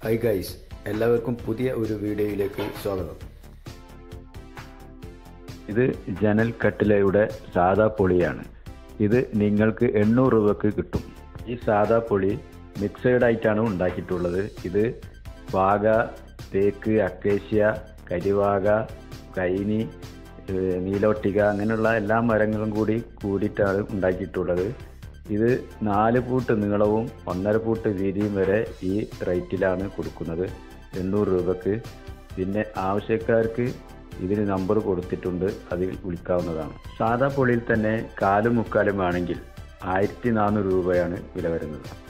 high guys എല്ലാവർക്കും പുതിയ ഒരു വീഡിയോയിലേക്ക് സ്വാഗതം ഇത് ജനൽ കട്ടിലയുടെ സാദാ പൊളിയാണ് ഇത് നിങ്ങൾക്ക് എണ്ണൂറ് രൂപക്ക് കിട്ടും ഈ സാദാ പൊളി മിക്സഡ് ആയിട്ടാണ് ഉണ്ടാക്കിയിട്ടുള്ളത് ഇത് വാഗ തേക്ക് അക്കേഷ്യ കരിവാഗ കൈനി ഏഹ് നീലോട്ടിക അങ്ങനെയുള്ള എല്ലാ മരങ്ങളും കൂടി കൂടിയിട്ടാണ് ഉണ്ടാക്കിയിട്ടുള്ളത് ഇത് നാല് ഫൂട്ട് നീളവും ഒന്നര ഫൂട്ട് വീതിയും വരെ ഈ റേറ്റിലാണ് കൊടുക്കുന്നത് എണ്ണൂറ് രൂപക്ക് പിന്നെ ആവശ്യക്കാർക്ക് ഇതിന് നമ്പർ കൊടുത്തിട്ടുണ്ട് അതിൽ വിളിക്കാവുന്നതാണ് സാധാ പൊളിയിൽ തന്നെ കാലും മുക്കാലും ആണെങ്കിൽ ആയിരത്തി നാനൂറ് രൂപയാണ് വില വരുന്നത്